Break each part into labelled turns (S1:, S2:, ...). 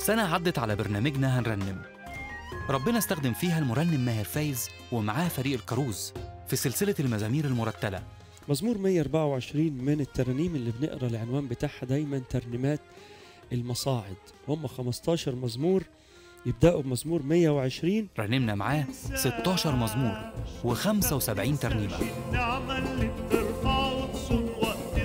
S1: سنة عدت على برنامجنا هنرنم ربنا استخدم فيها المرنم ماهر فايز ومعاه فريق الكروز في سلسلة المزامير المرتلة
S2: مزمور 124 من الترانيم اللي بنقرا العنوان بتاعها دايما ترنيمات المصاعد هم 15 مزمور يبداوا بمزمور 120
S1: رنمنا معاه 16 مزمور و75 ترنيمة
S3: النعمة اللي بترفع وتصون وقت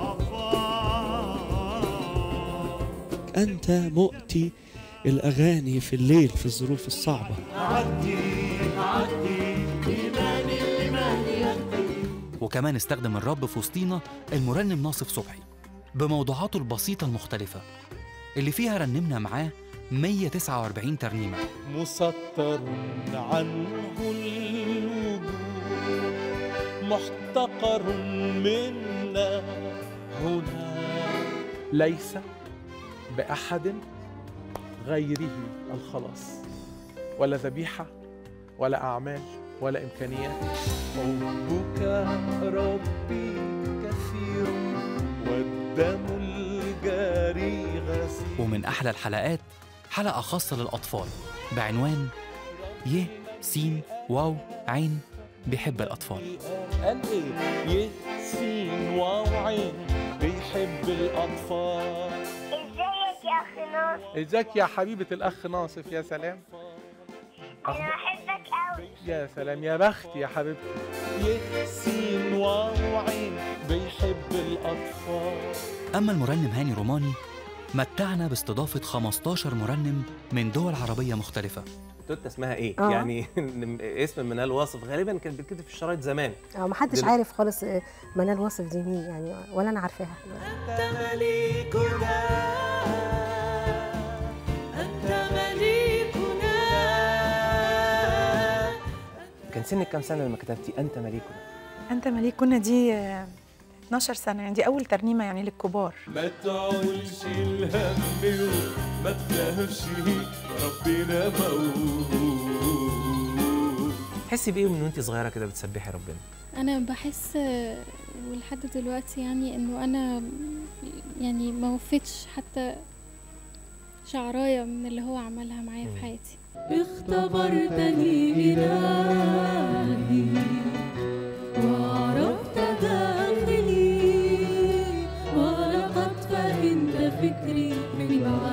S3: الضعفاء
S2: انت مؤتي الاغاني في الليل في الظروف الصعبه
S3: عدي عدي إيماني الإيماني يهدي
S1: وكمان استخدم الرب في وسطينا المرنم ناصف صبحي بموضوعاته البسيطة المختلفة اللي فيها رنمنا معاه 149 ترنيمة
S3: مسطر عنه الوجود محتقر منا هنا
S4: ليس بأحد غيره الخلاص ولا ذبيحة ولا أعمال ولا إمكانيات
S3: حبك ربي كثير والدم الجاري غزير
S1: ومن أحلى الحلقات حلقة خاصة للأطفال بعنوان ي س واو عين بيحب الأطفال
S3: قال ايه يسين واو عين بيحب الاطفال
S5: ازيك يا اخي ناصر
S4: ازيك يا حبيبة الأخ ناصف يا سلام
S5: انا بحبك قوي
S4: يا سلام يا بختي يا حبيبتي
S3: يسين واو عين بيحب الاطفال
S1: أما المرنم هاني روماني متعنا باستضافة 15 مرنم من دول عربية مختلفة
S6: توتا اسمها ايه؟
S7: آه.
S6: يعني اسم منال واصف غالبا كانت بتكتب في الشرايط زمان
S7: اه ما حدش
S6: دل-
S7: عارف خالص آه، منال واصف دي مين يعني ولا انا عارفاها
S3: انت مليكنا انت مليكنا
S6: كان سنك كام سنه لما كتبتي انت مليكنا؟
S8: أنت مليكنا دي آه، 12 سنة يعني دي أول ترنيمة يعني للكبار
S3: ما تعولش الهم وما تخافش ربنا موجود
S6: تحسي بايه من وانت صغيره كده بتسبحي ربنا؟
S9: انا بحس آه، ولحد دلوقتي يعني انه انا يعني ما وفتش حتى شعرايه من اللي هو عملها معايا في حياتي
S5: اختبرتني إلهي وعرفت داخلي ولقد فهمت فكري من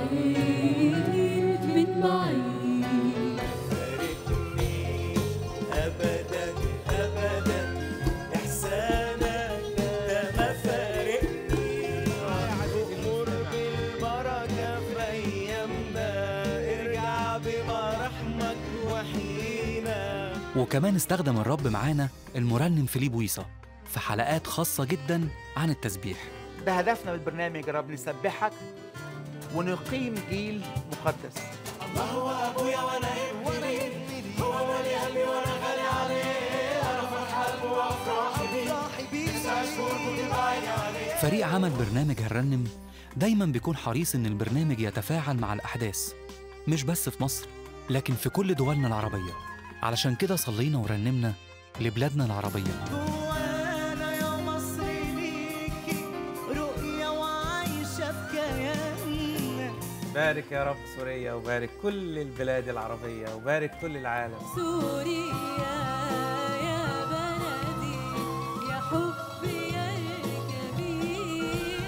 S5: بعيد من بعيد فارقني أبدا أبدا إحسانك ده ما فارقني أمر بالبركة في أيامنا ارجع بمراحمك وحينا
S1: وكمان استخدم الرب معانا المرنم فيليب ويصا في حلقات خاصة جدا عن التسبيح
S10: ده هدفنا بالبرنامج يا رب نسبحك ونقيم جيل مقدس
S3: الله هو أبويا وأنا ابني هو مالي قلبي وأنا غالي عليه أنا فرحان وأفراحي بيه تسع شهور كنت بعيني عليه
S1: فريق عمل برنامج هنرنم دايما بيكون حريص ان البرنامج يتفاعل مع الأحداث مش بس في مصر لكن في كل دولنا العربية علشان كده صلينا ورنمنا لبلادنا العربية
S3: جوانا يا مصر ليكي رؤية وعايشة في كياننا
S6: بارك يا رب سوريا وبارك كل البلاد العربيه وبارك كل العالم
S5: سوريا يا بلدي يا حبي يا الكبير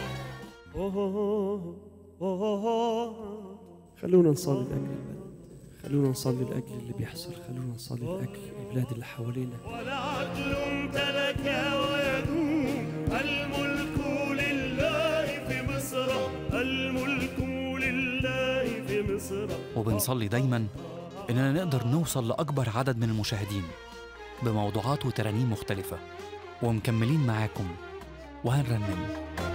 S2: خلونا نصلي لاجل البلد خلونا نصلي لاجل اللي بيحصل خلونا نصلي لاجل البلاد اللي حوالينا
S3: والعدل امتلك ويدوم الملك لله في مصر الملك لله في مصر
S1: وبنصلي دايما إننا نقدر نوصل لأكبر عدد من المشاهدين بموضوعات وترانيم مختلفة ومكملين معاكم وهنرنم